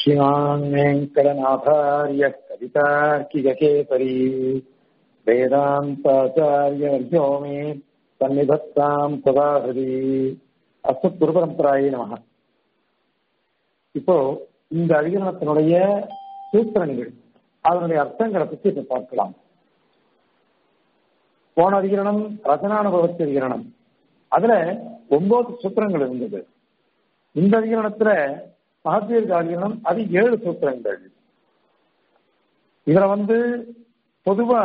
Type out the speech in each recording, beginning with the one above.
श्रीमान् वेङ्कटनाथार्य कवितार्किककेसरी वेदान्ताचार्यवर्यो मे सन्निधत्ताम् सदा हृदि அஸ்மத் குருபரம்பராயே நமக இப்போ இந்த அதிகரணத்தினுடைய சூத்திரங்கள் அதனுடைய அர்த்தங்களை பற்றி இப்ப பார்க்கலாம் போன அதிகரணம் ரசனானுபவத்து அதிகரணம் அதுல ஒன்பது சூத்திரங்கள் இருந்தது இந்த அதிகரணத்துல மகத்தீர்க்க அதிகரணம் அது ஏழு சூத்திரங்கள் இதுல வந்து பொதுவா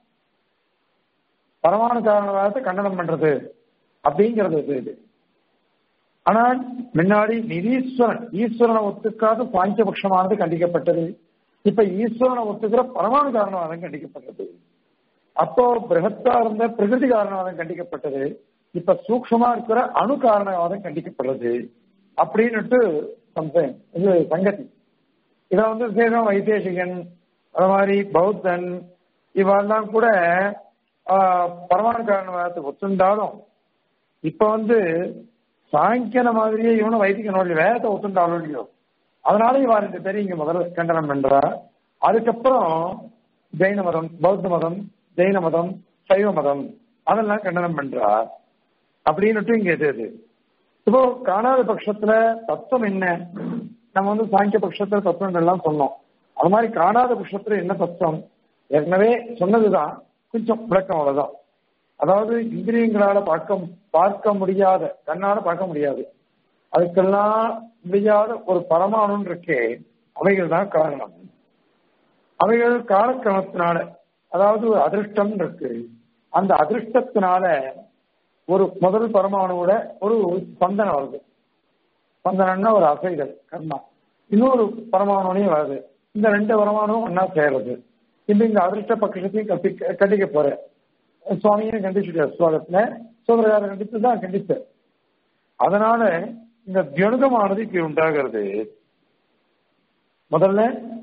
பரமாணு காரணவாதத்தை கண்டனம் பண்றது அப்படிங்கிறது இது ஆனால் முன்னாடி நிதீஸ்வரன் ஈஸ்வரனை ஒத்துக்காத பாஞ்சபட்சமானது கண்டிக்கப்பட்டது இப்ப ஈஸ்வரனை ஒத்துக்கிற பரமாணு காரணவாதம் கண்டிக்கப்பட்டது அப்போ பிரகத்தா இருந்த பிரகிருதி காரணவாதம் கண்டிக்கப்பட்டது இப்ப சூக்ஷமா இருக்கிற அணு காரணவாதம் கண்டிக்கப்படுறது அப்படின்னுட்டு சம்சயம் இது சங்கதி இத வந்து சேதம் வைத்தேசிகன் அது மாதிரி பௌத்தன் இவெல்லாம் கூட பரமாணு காரணவாதத்தை ஒத்துண்டாலும் இப்ப வந்து சாங்கியன மாதிரியே இவனும் வைத்திக்கணும் இல்லையோ வேதத்தை ஒத்துண்டாலும் இல்லையோ அதனால இவா ரெண்டு பேரும் இங்க முதல்ல கண்டனம் பண்றா அதுக்கப்புறம் ஜெயின மதம் பௌத்த மதம் ஜெயின மதம் சைவ மதம் அதெல்லாம் கண்டனம் பண்றா அப்படின்னுட்டு இங்க எது இது இப்போ காணாத பட்சத்துல தத்துவம் என்ன நம்ம வந்து சாங்கிய பட்சத்துல தத்துவங்கள்லாம் சொன்னோம் அது மாதிரி காணாத பட்சத்துல என்ன தத்துவம் ஏற்கனவே சொன்னதுதான் கொஞ்சம் விளக்கம் அவ்வளவுதான் அதாவது இந்திரியங்களால பார்க்க பார்க்க முடியாத கண்ணால பார்க்க முடியாது அதுக்கெல்லாம் முடியாத ஒரு பரமானு இருக்கே அவைகள் தான் காரணம் அவைகள் காலக்கிரமத்தினால அதாவது ஒரு அதிருஷ்டம் இருக்கு அந்த அதிருஷ்டத்தினால ஒரு முதல் பரமாணுவோட ஒரு ஸ்பந்தனம் வருது ஸ்பந்தனம்னா ஒரு அசைதல் கர்மா இன்னொரு பரமாணுனையும் வருது இந்த ரெண்டு பரமாணுவும் ஒன்னா சேர்றது இந்த இந்த அதிருஷ்ட பட்சத்தையும் கட்டி கட்டிக்க போற சுவாமியை கண்டிச்சுட்டார் ஸ்லோகத்துல சோதரகார கண்டித்து தான் கண்டித்தார் அதனால இந்த தியனுகமானது இப்படி உண்டாகிறது முதல்ல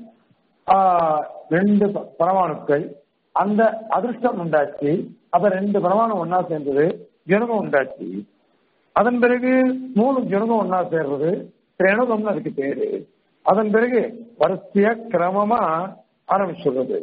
ரெண்டு பரமாணுக்கள் அந்த அதிர்ஷ்டம் உண்டாச்சு அப்ப ரெண்டு பரமாணு ஒன்னா சேர்ந்தது ஜனுகம் உண்டாச்சு அதன் பிறகு மூணு ஜனுகம் ஒன்னா சேர்றது திரேணுகம்னு அதுக்கு பேரு அதன் பிறகு வரிசையா கிரமமா ஆரம்பிச்சுடுறது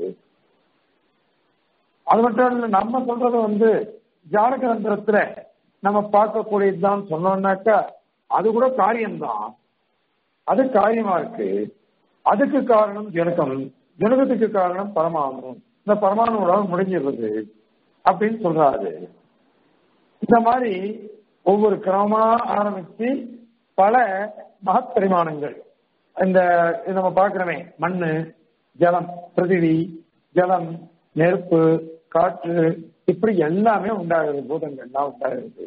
அது மட்டும் இல்ல நம்ம சொல்றது வந்து ஜாடகிரந்திரத்துல நம்ம பார்க்கக்கூடியதுதான் சொன்னோம்னாக்கா அது கூட காரியம்தான் அது காரியமா இருக்கு அதுக்கு காரணம் ஜனகம் ஜனகத்துக்கு காரணம் பரமாணு இந்த பரமாணுவோட முடிஞ்சிடுறது அப்படின்னு சொல்றாரு இந்த மாதிரி ஒவ்வொரு கிரமமா ஆரம்பிச்சு பல மகத் பரிமாணங்கள் இந்த நம்ம பார்க்கிறோமே மண்ணு ஜலம் பிருத்திவி ஜலம் நெருப்பு காற்று இப்படி எல்லாமே உண்டாகுது பூதங்கள்லாம் உண்டாகுது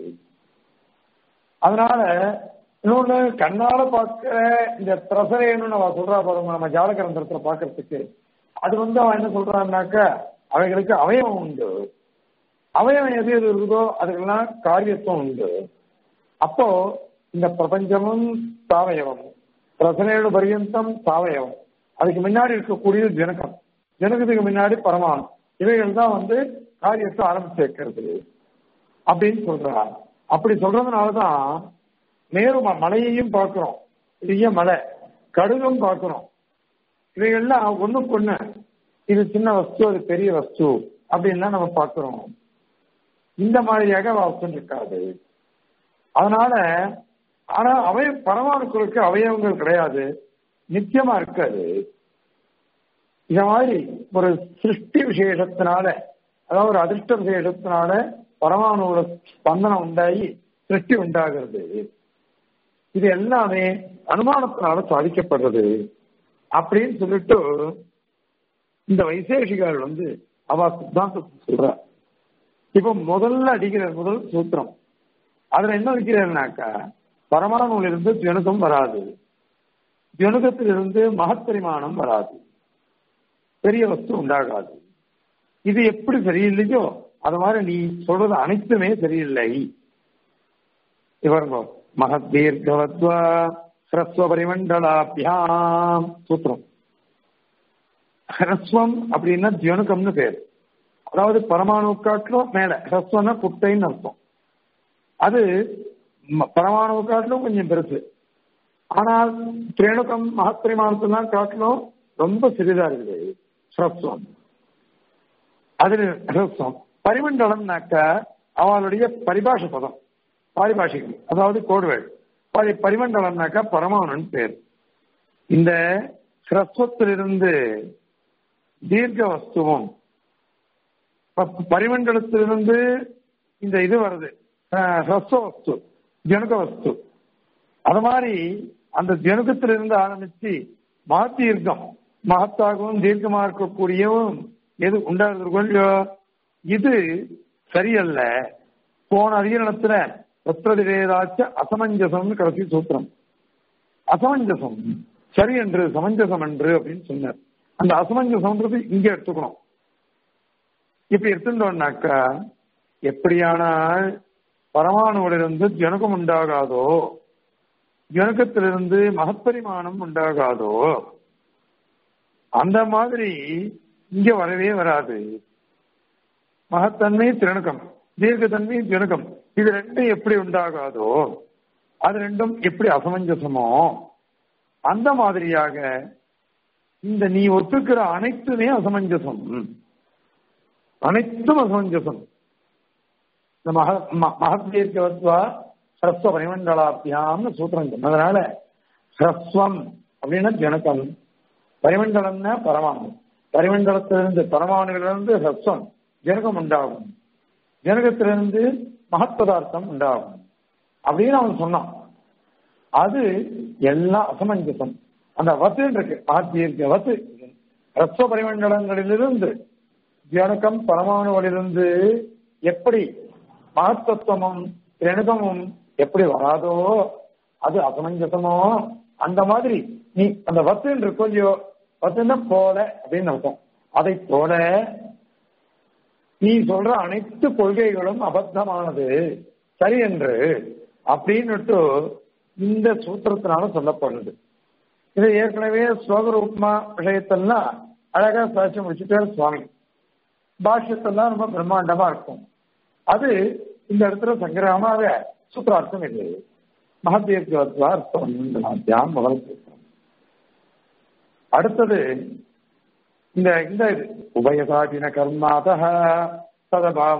அதனால இன்னொன்னு கண்ணால பார்க்கிற இந்த பிரசரைன்னு நம்ம சொல்றா பாருங்க நம்ம ஜாலகரந்திரத்துல பாக்குறதுக்கு அது வந்து அவன் என்ன சொல்றான்னாக்க அவைகளுக்கு அவயவம் உண்டு அவயவம் எது எது இருக்குதோ அதுக்கெல்லாம் காரியத்துவம் உண்டு அப்போ இந்த பிரபஞ்சமும் சாவயவம் பிரசனையோட பரியந்தம் சாவயவம் அதுக்கு முன்னாடி இருக்கக்கூடியது ஜனகம் ஜனகத்துக்கு முன்னாடி பரமாணு இவைகள் தான் வந்து காரியத்தை ஆரம்பிச்சு வைக்கிறது அப்படின்னு சொல்றார் அப்படி சொல்றதுனாலதான் மேரு மலையையும் பார்க்கிறோம் பெரிய மலை கடுகும் பார்க்கிறோம் இவைகள்லாம் ஒண்ணுக்கு ஒண்ணு இது சின்ன வஸ்து அது பெரிய வஸ்து அப்படின்லாம் நம்ம பார்க்கிறோம் இந்த மாதிரியாக வஸ்து இருக்காது அதனால ஆனா அவய பரமாணுக்களுக்கு அவயவங்கள் கிடையாது நித்தியமா இருக்காது இந்த மாதிரி ஒரு சிருஷ்டி விசேஷத்தினால அதாவது ஒரு அதிர்ஷ்ட விசேஷத்தினால பரமாணுவோட ஸ்பந்தனம் உண்டாகி சிருஷ்டி உண்டாகிறது இது எல்லாமே அனுமானத்தினால சாதிக்கப்படுறது அப்படின்னு சொல்லிட்டு இந்த வைசேஷிகள் வந்து அவ சித்தாந்தத்தை சொல்ற இப்ப முதல்ல அடிக்கிற முதல் சூத்திரம் அதுல என்ன வைக்கிறாருனாக்கா பரமாணுவிலிருந்து ஜனுகம் வராது ஜனுகத்திலிருந்து மகப்பரிமாணம் வராது பெரிய வஸ்து உண்டாகாது இது எப்படி சரியில்லையோ அது மாதிரி நீ சொல்றது அனைத்துமே சரியில்லை இவருங்க மகத் தீர்க்கவத்வா ஹ்ரஸ்வ பரிமண்டலாபியாம் சூத்திரம் ஹ்ரஸ்வம் அப்படின்னா தியனுகம்னு பேர் அதாவது பரமாணு காட்டிலும் மேல ஹ்ரஸ்வம்னா குட்டைன்னு அர்த்தம் அது பரமாணு காட்டிலும் கொஞ்சம் பெருசு ஆனால் திரேணுக்கம் மகப்பரிமாணத்தெல்லாம் காட்டிலும் ரொம்ப சிறிதா இருக்குது ஹ்ரஸ்வம் அது ஹ்ரஸ்வம் பரிமண்டலம்னாக்க அவளுடைய பரிபாஷ பதம் பாரிபாஷிகம் அதாவது கோடுவேள் பரி பரிமண்டலம்னாக்கா பரமாணுன்னு பேர் இந்த ஹ்ரஸ்வத்திலிருந்து தீர்க்க வஸ்துவும் பரிமண்டலத்திலிருந்து இந்த இது வருது ஹ்ரஸ்வ வஸ்து ஜனுக வஸ்து அது மாதிரி அந்த ஜனுகத்திலிருந்து ஆரம்பிச்சு மகத்தீர்க்கம் மகத்தாகவும் தீர்க்கமா இருக்கக்கூடியவும் எது உண்டாகிறது இது சரியல்ல போன அதிகரணத்துல ஒற்றதிவேதாச்ச அசமஞ்சசம்னு கடைசி சூத்திரம் அசமஞ்சசம் சரி என்று சமஞ்சசம் என்று அப்படின்னு சொன்னார் அந்த அசமஞ்சசம்ன்றது இங்க எடுத்துக்கணும் இப்ப எடுத்துட்டோம்னாக்கா எப்படியானால் பரமாணுவிலிருந்து ஜனகம் உண்டாகாதோ ஜனகத்திலிருந்து மகப்பரிமாணம் உண்டாகாதோ அந்த மாதிரி இங்க வரவே வராது மகத்தன்மை திறனுக்கம் தீர்க்கத்தன்மை ஜனகம் இது ரெண்டும் எப்படி உண்டாகாதோ அது ரெண்டும் எப்படி அசமஞ்சசமோ அந்த மாதிரியாக இந்த நீ ஒத்துக்கிற அனைத்துமே அசமஞ்சசம் அனைத்தும் அசமஞ்சசம் இந்த மக மகத்தீர்க்கவத்வா ஹ்ரஸ்வ பரிமண்டலாபியாம்னு சூத்திரம் சொன்னதுனால ஹ்ரஸ்வம் அப்படின்னா ஜனகம் பரிமண்டலம்னா பரமாணு பரிமண்டலத்திலிருந்து பரமாணுகளிலிருந்து ஹ்ரஸ்வம் ஜனகம் உண்டாகும் ஜனகத்திலிருந்து மகத்பதார்த்தம் உண்டாகும் அப்படின்னு அவன் சொன்னான் அது எல்லாம் அசமஞ்சசம் அந்த வத்துன்னு இருக்கு ஆத்தியிருக்க வத்து ரஸ்வ பரிமண்டலங்களிலிருந்து ஜனகம் பரமாணுகளிலிருந்து எப்படி மகத்தத்துவமும் திரணகமும் எப்படி வராதோ அது அசமஞ்சசமோ அந்த மாதிரி நீ அந்த வத்துன்னு இருக்கோ இல்லையோ வத்துன்னா போல அப்படின்னு அர்த்தம் அதை போல நீ சொல்ற அனைத்து கொள்கைகளும் அபத்தமானது சரி என்று அப்படின்னுட்டு இந்த சூத்திரத்தினால சொல்லப்படுது இது ஏற்கனவே ஸ்லோகரூபமா விஷயத்தெல்லாம் அழகா சாட்சி முடிச்சுட்டே சுவாமி பாஷ்யத்தெல்லாம் ரொம்ப பிரம்மாண்டமா இருக்கும் அது இந்த இடத்துல சங்கிரகமாக சூத்திரார்த்தம் இது மகத்தீர்க்கவத்வா அர்த்தம் முதல் சூத்திரம் அடுத்தது இந்த இந்த இது உபயதாபின கர்மாத ததபாவ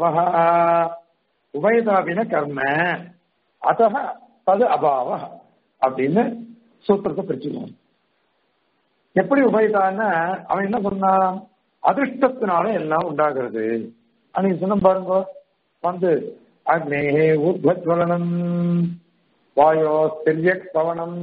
உபயதாபின கர்ம அத தது அபாவ அப்படின்னு சூத்திரத்தை பிரிச்சுக்கணும் எப்படி உபயதான்னா அவன் என்ன சொன்னான் அதிர்ஷ்டத்தினால எல்லாம் உண்டாகிறது அன்னைக்கு சொன்ன பாருங்க வந்து அக்னேகே ஊர்வலம் வாயோ தெரியக் பவனம்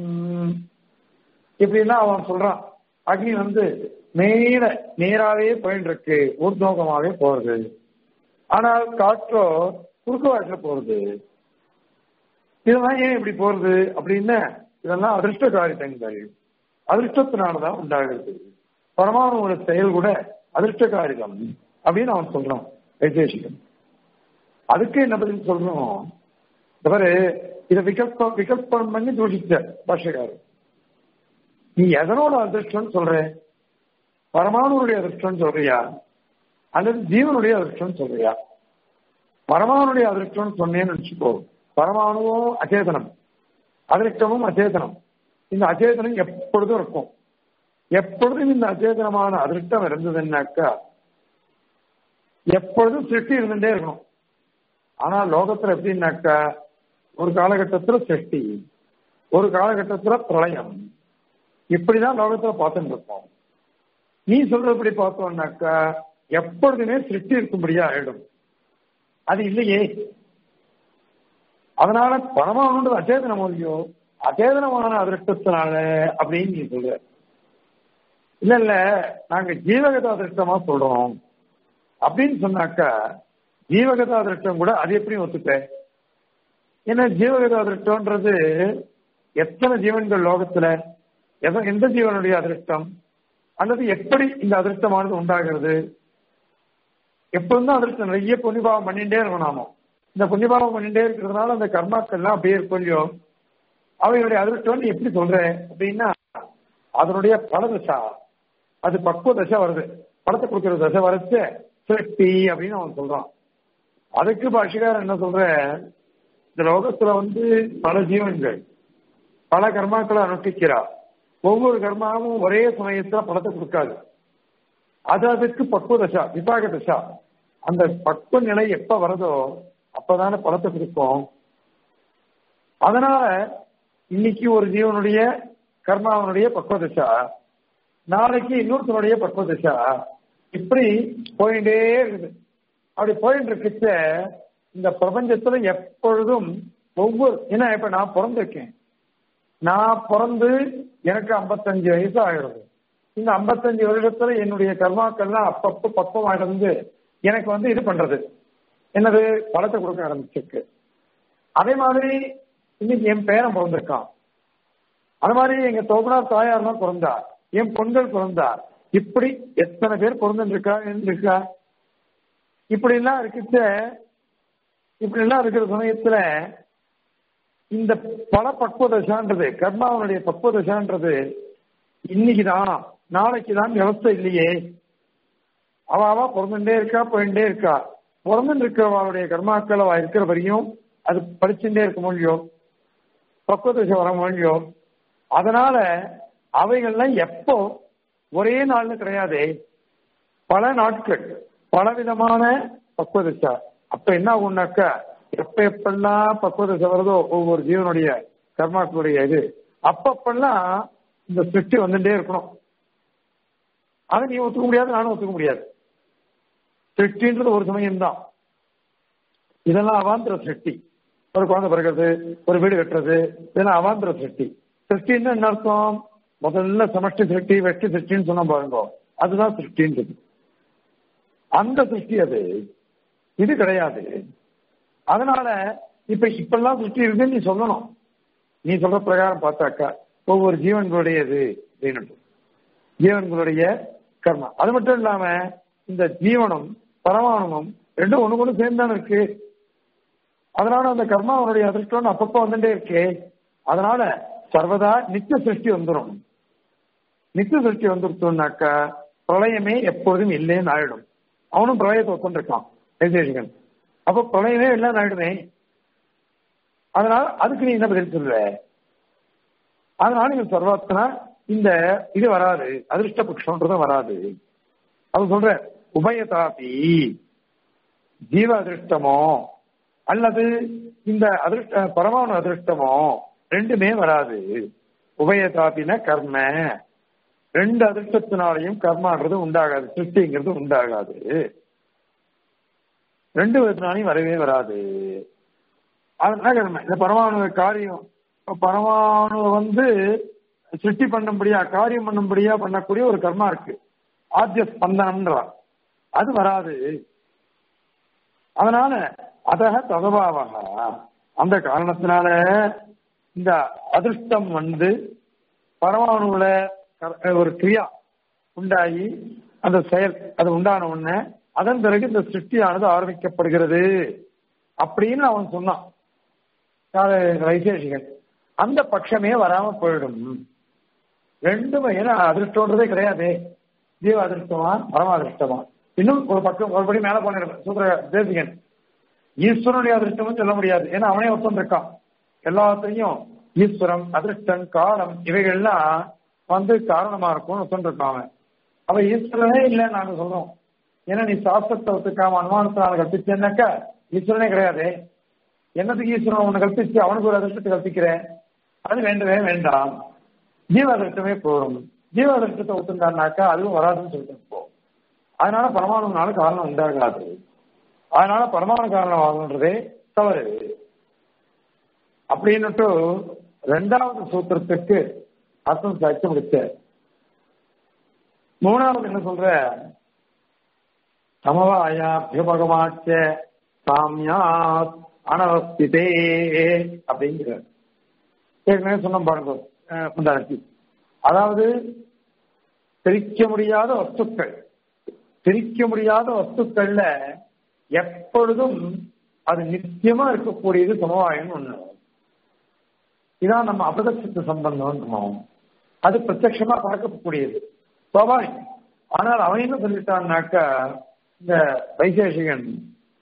இப்படிலாம் அவன் சொல்றான் அக்னி வந்து நேர நேராவே போயிட்டு இருக்கு ஊர்நோகமாவே போறது ஆனால் காற்றோ குறுக்கு வாட்டில போறது இதெல்லாம் ஏன் இப்படி போறது அப்படின்னு இதெல்லாம் அதிர்ஷ்ட காரிதங்கள் அதிர்ஷ்டத்தினாலதான் உண்டாகிறது பரமாணுவோட செயல் கூட அதிர்ஷ்ட காரியம் அப்படின்னு அவன் சொல்றான் வைசேஷிகன் அதுக்கு என்ன பதில் சொல்றோம் தவிர இதை விகல்பம் விகல்பம் பண்ணி தூஷித்த பாஷகாரர் நீ எதனோட அதிர்ஷ்டம் சொல்ற பரமானுடைய அதிர்ஷ்டம் சொல்றியா அல்லது ஜீவனுடைய அதிர்ஷ்டம் சொல்றியா பரமானுடைய அதிர்ஷ்டம் சொன்னேன்னு நினைச்சுக்கோ பரமாணுவும் அச்சேதனம் அதிர்ஷ்டமும் அச்சேதனம் இந்த அச்சேதனம் எப்பொழுதும் இருக்கும் எப்பொழுதும் இந்த அச்சேதனமான அதிர்ஷ்டம் இருந்ததுன்னாக்கா எப்பொழுதும் சிருஷ்டி இருந்துட்டே இருக்கணும் ஆனா லோகத்துல எப்படின்னாக்கா ஒரு காலகட்டத்துல சிருஷ்டி ஒரு காலகட்டத்துல பிரளயம் இப்படிதான் லோகத்துல பார்த்துட்டு இருப்போம் நீ சொல்றபடி பார்த்தோம்னாக்கா எப்பொழுதுமே சிருஷ்டி இருக்கும்படியா ஆயிடும் அது இல்லையே அதனால பரமானது அச்சேதன மொழியோ அச்சேதனமான அதிருஷ்டத்தினால அப்படின்னு நீ சொல்ற இல்ல இல்ல நாங்க ஜீவகத அதிருஷ்டமா சொல்றோம் அப்படின்னு சொன்னாக்கா ஜீவகத அதிருஷ்டம் கூட அது எப்படி ஒத்துக்க ஏன்னா ஜீவகத அதிருஷ்டம்ன்றது எத்தனை ஜீவன்கள் லோகத்துல எத- எந்த ஜீவனுடைய அதிருஷ்டம் அல்லது எப்படி இந்த அதிருஷ்டமானது உண்டாகிறது எப்பொழுதும் தான் அதிருஷ்டம் நிறைய புண்ணியபாவம் பண்ணிட்டே இருக்கணும் நாம இந்த புண்ணியபாவம் பண்ணிட்டே இருக்கிறதுனால அந்த கர்மாக்கள்லாம் அப்படியே இருக்கும் இல்லையோ அவைகளுடைய அதிருஷ்டம் நீ எப்படி சொல்ற அப்படின்னா அதனுடைய பல தசா அது பக்குவ தசை வருது படத்தை கொடுக்கிற தசை வரைச்சு சிருஷ்டி அப்படின்னு அவன் சொல்றான் அதுக்கு பாஷிகாரன் என்ன சொல்ற இந்த லோகத்துல வந்து பல ஜீவன்கள் பல கர்மாக்களை அனுஷ்டிக்கிறா ஒவ்வொரு கர்மாவும் ஒரே சமயத்துல பலத்தை கொடுக்காது அது அதுக்கு பக்குவ தசா விபாக தசா அந்த பக்குவ நிலை எப்ப வருதோ அப்பதானே பலத்தை கொடுக்கும் அதனால இன்னைக்கு ஒரு ஜீவனுடைய கர்மாவனுடைய பக்குவ தசா நாளைக்கு இன்னொருத்தனுடைய பக்குவ தசா இப்படி போயிட்டே இருக்குது அப்படி போயிட்டு இருக்கச்ச இந்த பிரபஞ்சத்துல எப்பொழுதும் ஒவ்வொரு ஏன்னா இப்ப நான் பிறந்திருக்கேன் நான் பிறந்து எனக்கு ஐம்பத்தஞ்சு வயசு ஆகிறது இந்த ஐம்பத்தஞ்சு வருடத்துல என்னுடைய கர்மாக்கள்லாம் அப்பப்போ பக்குவம் அடைந்து எனக்கு வந்து இது பண்றது என்னது பழத்தை கொடுக்க ஆரம்பிச்சிருக்கு அதே மாதிரி இன்னைக்கு என் பேரன் பிறந்திருக்கான் அது மாதிரி எங்க தோப்பனார் தாயார்லாம் பிறந்தா என் பொண்கள் பிறந்தா இப்படி எத்தனை பேர் பிறந்துருக்கா இருக்கா இப்படி எல்லாம் இருக்குச்ச இப்படி எல்லாம் இருக்கிற சமயத்துல இந்த பல பக்குவதசான்றது கர்மாவனுடைய பக்குவதசான்றது இன்னைக்குதான் நாளைக்குதான் விவஸ்தை இல்லையே அவ அவ பிறந்துட்டே இருக்கா போயிட்டே இருக்கா பிறந்துட்டு இருக்கிறவளுடைய கர்மாக்கள் அவ இருக்கிற வரையும் அது படிச்சுட்டே இருக்க முடியும் பக்குவதசை வர முடியும் அதனால அவைகள்லாம் எப்போ ஒரே நாள்னு கிடையாது பல நாட்கள் பலவிதமான பக்குவதசா அப்ப என்ன ஆகும்னாக்கா எப்ப எப்பெல்லாம் பக்குவதசை வருதோ ஒவ்வொரு ஜீவனுடைய கர்மாக்களுடைய இது அப்பப்பெல்லாம் இந்த சிருஷ்டி வந்துட்டே இருக்கணும் அதை நீ ஒத்துக்க முடியாது நானும் ஒத்துக்க முடியாது சிருஷ்டின்றது ஒரு சமயம் தான் இதெல்லாம் அவாந்திர சிருஷ்டி ஒரு குழந்தை பிறகுறது ஒரு வீடு கட்டுறது இதெல்லாம் அவாந்திர சிருஷ்டி சிருஷ்டின்னு என்ன அர்த்தம் முதல்ல சமஷ்டி சிருஷ்டி வெஷ்டி சிருஷ்டின்னு சொன்ன பாருங்க அதுதான் சிருஷ்டின்றது அந்த சிருஷ்டி அது இது கிடையாது அதனால இப்ப இப்பெல்லாம் சிருஷ்டி இருக்குன்னு நீ சொல்லணும் நீ சொல்ற பிரகாரம் பார்த்தாக்கா ஒவ்வொரு ஜீவன்களுடையது அப்படின்னு ஜீவன்களுடைய கர்மா அது மட்டும் இல்லாம இந்த ஜீவனும் பரமாணுமும் ரெண்டும் ஒண்ணு ஒண்ணு சேர்ந்தானே இருக்கு அதனால அந்த கர்மா அவனுடைய அதிர்ஷ்டம் அப்பப்போ வந்துட்டே இருக்கு அதனால சர்வதா நித்திய சிருஷ்டி வந்துடும் நித்திய சிருஷ்டி வந்துருச்சோம்னாக்கா பிரளயமே எப்பொழுதும் இல்லைன்னு ஆயிடும் அவனும் பிரளயத்தை ஒத்துருக்கான் வைசேஷிகன் அப்ப பிரளயமே இல்லைன்னு ஆயிடுமே அதனால அதுக்கு நீ என்ன பதில் சொல்லுவ அதனால நீங்க சர்வாத்மனா இந்த இது வராது அதிர்ஷ்ட பட்சம்ன்றதும் வராது அது சொல்ற உபயதாபி ஜீவ அதிர்ஷ்டமோ அல்லது இந்த அதிர்ஷ்ட பரமாணு அதிர்ஷ்டமோ ரெண்டுமே வராது உபயதாபின கர்ம ரெண்டு அதிர்ஷ்டத்தினாலையும் கர்மான்றது உண்டாகாது சிருஷ்டிங்கிறது உண்டாகாது ரெண்டு விதத்தினாலையும் வரவே வராது அதுதான் கர்ம இந்த பரமாணு காரியம் பரமாணு வந்து சிருஷ்டி பண்ணும்படியா காரியம் பண்ணும்படியா பண்ணக்கூடிய ஒரு கர்மா இருக்கு ஆத்திய ஸ்பந்தனம்ன்றா அது வராது அதனால அதக ததபாவக அந்த காரணத்தினால இந்த அதிர்ஷ்டம் வந்து பரமாணுல ஒரு கிரியா உண்டாகி அந்த செயல் அது உண்டான உடனே அதன் பிறகு இந்த சிருஷ்டியானது ஆரம்பிக்கப்படுகிறது அப்படின்னு அவன் சொன்னான் வைசேஷிகன் அந்த பட்சமே வராம போயிடும் ரெண்டுமே ஏன்னா அதிர்ஷ்டம்ன்றதே கிடையாது ஜீவ அதிர்ஷ்டமா பரமாதிருஷ்டமா இன்னும் ஒரு பக்கம் ஒருபடி மேல போன சூத்திர தேசிகன் ஈஸ்வரனுடைய அதிர்ஷ்டமும் சொல்ல முடியாது ஏன்னா அவனே ஒருத்தன் இருக்கான் எல்லாத்தையும் ஈஸ்வரம் அதிர்ஷ்டம் காலம் இவைகள்லாம் வந்து காரணமா இருக்கும்னு ஒருத்தன் இருக்கான் அவன் அவ ஈஸ்வரனே இல்லைன்னு நாங்க சொல்றோம் ஏன்னா நீ சாஸ்திரத்தை ஒத்துக்காம அனுமானத்தினால கற்பிச்சேன்னாக்கா ஈஸ்வரனே கிடையாது என்னத்துக்கு ஈஸ்வரன் ஒண்ணு கற்பிச்சு அவனுக்கு ஒரு அதிர்ஷ்டத்தை கற்பிக்கிறேன் அது வேண்டவே வேண்டாம் ஜீவ அதிர்ஷ்டமே போகும் ஜீவ அதிர்ஷ்டத்தை ஒத்துந்தான்னாக்கா அதுவும் வராதுன்னு சொல்லிட்டு போ அதனால பரமாணுனால காரணம் உண்டாகாது அதனால பரமாணு காரணம் ஆகுன்றதே தவறு அப்படின்னுட்டு ரெண்டாவது சூத்திரத்துக்கு அர்த்தம் சாட்சி முடிச்ச மூணாவது என்ன சொல்ற சமவாயாபியபகமாச்ச சாமியாத் அனவஸ்திதே அப்படிங்கிற ஏற்கனவே சொன்ன பாருங்க முந்தானத்தி அதாவது பிரிக்க முடியாத வஸ்துக்கள் பிரிக்க முடியாத வஸ்துக்கள்ல எப்பொழுதும் அது நித்தியமா இருக்கக்கூடியது சமவாயம் ஒண்ணு இதான் நம்ம அபதட்சத்து சம்பந்தம் சொன்னோம் அது பிரத்யமா பார்க்கக்கூடியது சுவாபாவிகம் ஆனால் அவன் என்ன சொல்லிட்டான்னாக்கா இந்த வைசேஷிகன்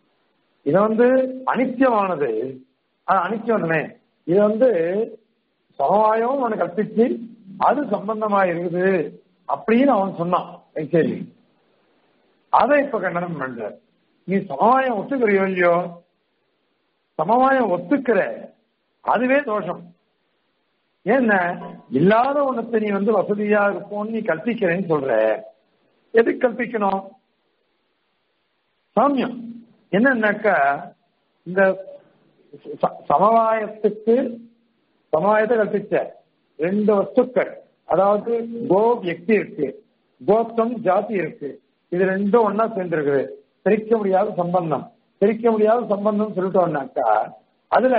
இது வந்து அனித்தியமானது அனித்தியம் தானே இது வந்து சமவாயம் அவனை கற்பிச்சு அது சம்பந்தமா இருக்குது அப்படின்னு அவன் சொன்னான் சரி அதை இப்ப கண்டனம் பண்ற நீ சமவாயம் ஒத்துக்கிறியோ இல்லையோ சமவாயம் ஒத்துக்கிற அதுவே தோஷம் ஏன்னா இல்லாத ஒண்ணத்தை நீ வந்து வசதியா இருக்கும்னு நீ கற்பிக்கிறேன்னு சொல்ற எதுக்கு கற்பிக்கணும் சாமியம் என்னன்னாக்கா இந்த ச- சமவாயத்துக்கு சமவாயத்தை கற்பிச்ச ரெண்டு வஸ்துக்கள் அதாவது கோ வியக்தி இருக்கு கோத்தம் ஜாதி இருக்கு இது ரெண்டும் ஒன்னா சேர்ந்திருக்குது பிரிக்க முடியாத சம்பந்தம் பிரிக்க முடியாத சம்பந்தம் சொல்லிட்டோம்னாக்கா அதுல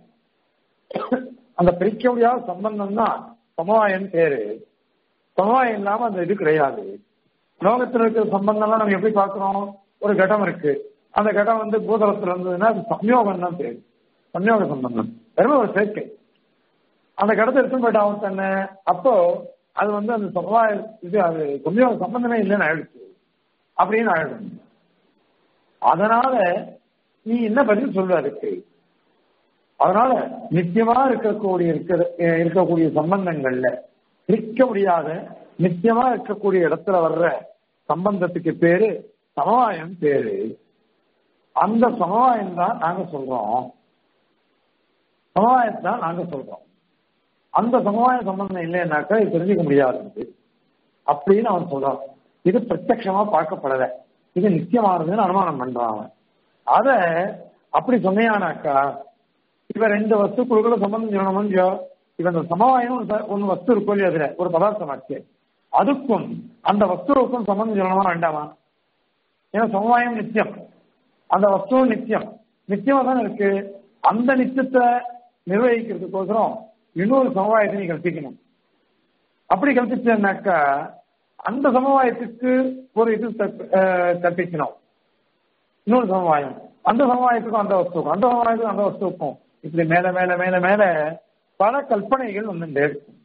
அந்த பிரிக்க முடியாத சம்பந்தம் தான் சமவாயம் பேரு சமவாயம் இல்லாம அந்த இது கிடையாது லோகத்தில் இருக்கிற சம்பந்தம்லாம் நம்ம எப்படி பார்க்கிறோம் ஒரு கடம் இருக்கு அந்த கடம் வந்து பூதளத்துல இருந்ததுன்னா அது சம்யோகம் தான் பேரு சம்யோக சம்பந்தம் வெறும் ஒரு சேர்க்கை அந்த கடத்தை எடுத்து போயிட்டாவும் தானே அப்போ அது வந்து அந்த சமவாய இது அது சம்யோக சம்பந்தமே இல்லைன்னு ஆயிடுச்சு அப்படின்னு ஆயிடும் அதனால நீ என்ன பதில் சொல்ற அதுக்கு அதனால நித்தியமா இருக்கக்கூடிய இருக்கிற அஹ் இருக்கக்கூடிய சம்பந்தங்கள்ல பிரிக்க முடியாத நித்தியமா இருக்கக்கூடிய இடத்துல வர்ற சம்பந்தத்துக்கு பேரு சமவாயம் பேரு அந்த சமவாயம் தான் நாங்க சொல்றோம் சமவாயத்தை தான் நாங்க சொல்றோம் அந்த சமவாய சம்பந்தம் இல்லைன்னாக்கா இது தெரிஞ்சுக்க முடியாது அப்படின்னு அவன் சொல்றான் இது பிரத்யட்சமா பார்க்கப்படல இது நித்தியமானதுன்னு அனுமானம் பண்றான் அவன் அத அப்படி சொன்னையானாக்கா இவ ரெண்டு வஸ்துக்குழுக்குள்ள சம்பந்தம் சொல்லணும் இல்லையோ இவன் இந்த சமவாயம் ஒரு ச- ஒண்ணு வஸ்து இருக்கும் இல்லையா அதுல ஒரு பதார்த்தம் ஆச்சு அதுக்கும் அந்த வஸ்துவுக்கும் சம்பந்தம் சொல்லணுமா வேண்டாமா ஏன்னா சமவாயம் நித்தியம் அந்த வஸ்துவும் நித்தியம் நித்தியமா தானே இருக்கு அந்த நித்தியத்தை நிர்வகிக்கிறதுக்கோசரம் இன்னொரு சமவாயத்தை நீ கற்பிக்கணும் அப்படி கற்பிச்சேன்னாக்கா அந்த சமவாயத்துக்கு ஒரு இது கற்ப- அஹ் கற்பிக்கணும் இன்னொரு சமவாயம் அந்த சமவாயத்துக்கும் அந்த வஸ்துக்கும் அந்த சமவாயத்துக்கும் அந்த வஸ்துக்கும் இப்படி மேல மேல மேல மேல பல கல்பனைகள் வந்துட்டே இருக்கும்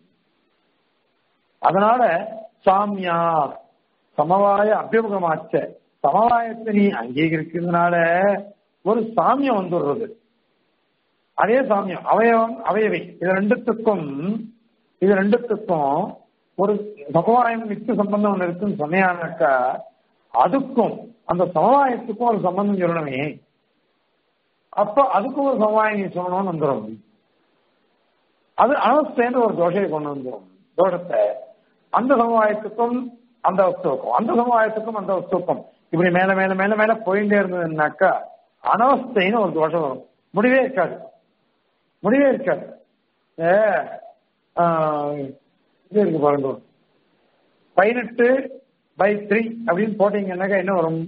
அதனால சாமியா சமவாய அபிமுகமாச்ச சமவாயத்தை நீ அங்கீகரிக்கிறதுனால ஒரு சாமியம் வந்துடுறது அதே சாமியம் அவயவம் அவயவை இது ரெண்டுத்துக்கும் இது ரெண்டுத்துக்கும் ஒரு சமவாயம் மிக்க சம்பந்தம் ஒண்ணு இருக்குன்னு சொன்னியானாக்கா அதுக்கும் அந்த சமவாயத்துக்கும் ஒரு சம்பந்தம் சொல்லணுமே அப்ப அதுக்கும் ஒரு சமவாயம் நீ சொல்லணும்னு வந்துடும் அது அனவஸ்தேன்ற ஒரு தோஷத்தை கொண்டு வந்துடும் தோஷத்தை அந்த சமவாயத்துக்கும் அந்த வஸ்துவுக்கும் அந்த சமவாயத்துக்கும் அந்த வஸ்துவுக்கும் இப்படி மேல மேல மேல மேல போயிட்டே இருந்ததுன்னாக்கா அனவஸ்தைன்னு ஒரு தோஷம் வரும் முடிவே இருக்காது முடிவே இருக்காது ஏ, ஆ, இது இருக்கு பாருங்க பதினெட்டு பை த்ரீ அப்படின்னு போட்டீங்கன்னாக்கா என்ன வரும்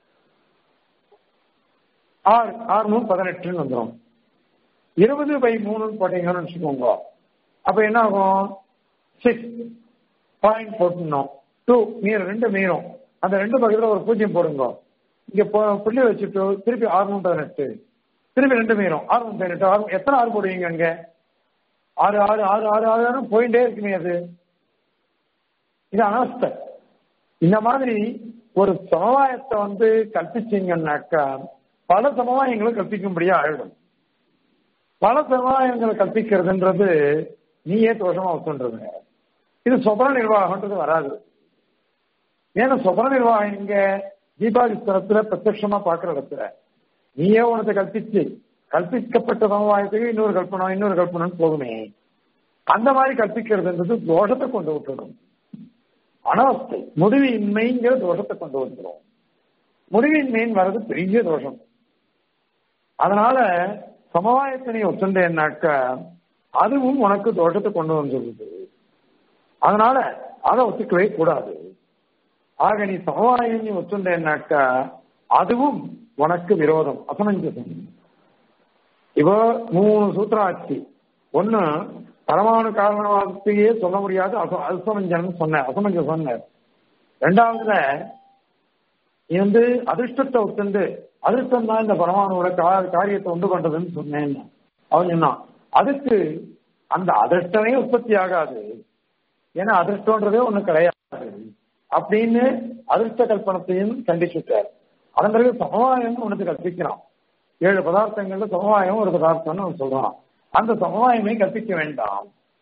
ஆறு ஆறு மூணு பதினெட்டுன்னு வந்துடும் இருபது பை மூணுன்னு போட்டீங்கன்னு வச்சுக்கோங்க அப்ப என்ன ஆகும் சிக்ஸ் பாயிண்ட் போட்டுனோம் டூ மீறும் ரெண்டு மீறும் அந்த ரெண்டு பக்கத்துல ஒரு பூஜ்ஜியம் போடுங்க இங்க போ- புள்ளி வச்சுட்டு திருப்பி ஆறு மூணு பதினெட்டு திருப்பி ரெண்டு மீறும் ஆறு மூணு பதினெட்டு ஆறு மூணு- எத்தனை ஆறு போடுவீங்க அங்க ஆறு ஆறு ஆறு ஆறு ஆறு ஆறு போயிட்டே இருக்குமே அது இது அனவஸ்தை இந்த மாதிரி ஒரு சமவாயத்தை வந்து கற்பிச்சீங்கன்னாக்கா பல சமவாயங்களை கற்பிக்கும்படியா ஆயிடும் பல சமவாயங்களை கற்பிக்கிறதுன்றது நீயே தோஷமா ஒத்துன்றது இது சொபர நிர்வாகம்ன்றது வராது ஏன்னா சொபர நிர்வாகம் இங்க தீபாவளி ஸ்தலத்துல பிரத்யட்சமா பாக்குற இடத்துல நீயே உனத்தை கற்பிச்சு கற்பிக்கப்பட்ட சமவாயத்துக்கு இன்னொரு கல்பனம் இன்னொரு கல்பனம் போகுமே அந்த மாதிரி கற்பிக்கிறதுன்றது தோஷத்தை கொண்டு விட்டுடும் அனாவஸ்தை முடிவின்மைங்கிற தோஷத்தை கொண்டு வந்துடும் முடிவின்மைன்னு வர்றது பெரிய தோஷம் அதனால சமவாயத்தை நீ ஒத்துண்டேன்னாக்க அதுவும் உனக்கு தோஷத்தை கொண்டு வந்துடுது அதனால அதை ஒத்துக்கவே கூடாது ஆக நீ சமவாயம் நீ ஒத்துண்டேன்னாக்க அதுவும் உனக்கு விரோதம் அசமஞ்சசம் இப்போ மூணு சூத்திரம் ஆச்சு ஒண்ணு பரமாணு காரணவாதத்தையே சொல்ல முடியாது அச அசமஞ்சனம் சொன்ன அசமஞ்சம் சொன்னார் ரெண்டாவதுல நீ வந்து அதிர்ஷ்டத்தை ஒத்துண்டு அதிர்ஷ்டம் தான் இந்த பரமாணுவோட கா- காரியத்தை உண்டு பண்றதுன்னு சொன்னேன் அவன் சொன்னான் அதுக்கு அந்த அதிர்ஷ்டமே உற்பத்தி ஆகாது ஏன்னா அதிர்ஷ்டம்ன்றதே ஒண்ணு கிடையாது அப்படின்னு அதிர்ஷ்ட கல்பனத்தையும் கண்டிச்சுட்டார் அதன் பிறகு சமவாயம் ஒன்று கற்பிக்கிறான் ஏழு பதார்த்தங்கள்ல சமவாயம் ஒரு பதார்த்தம்னு அவன் சொல்றான் அந்த சமவாயமே கற்பிக்க வேண்டாம்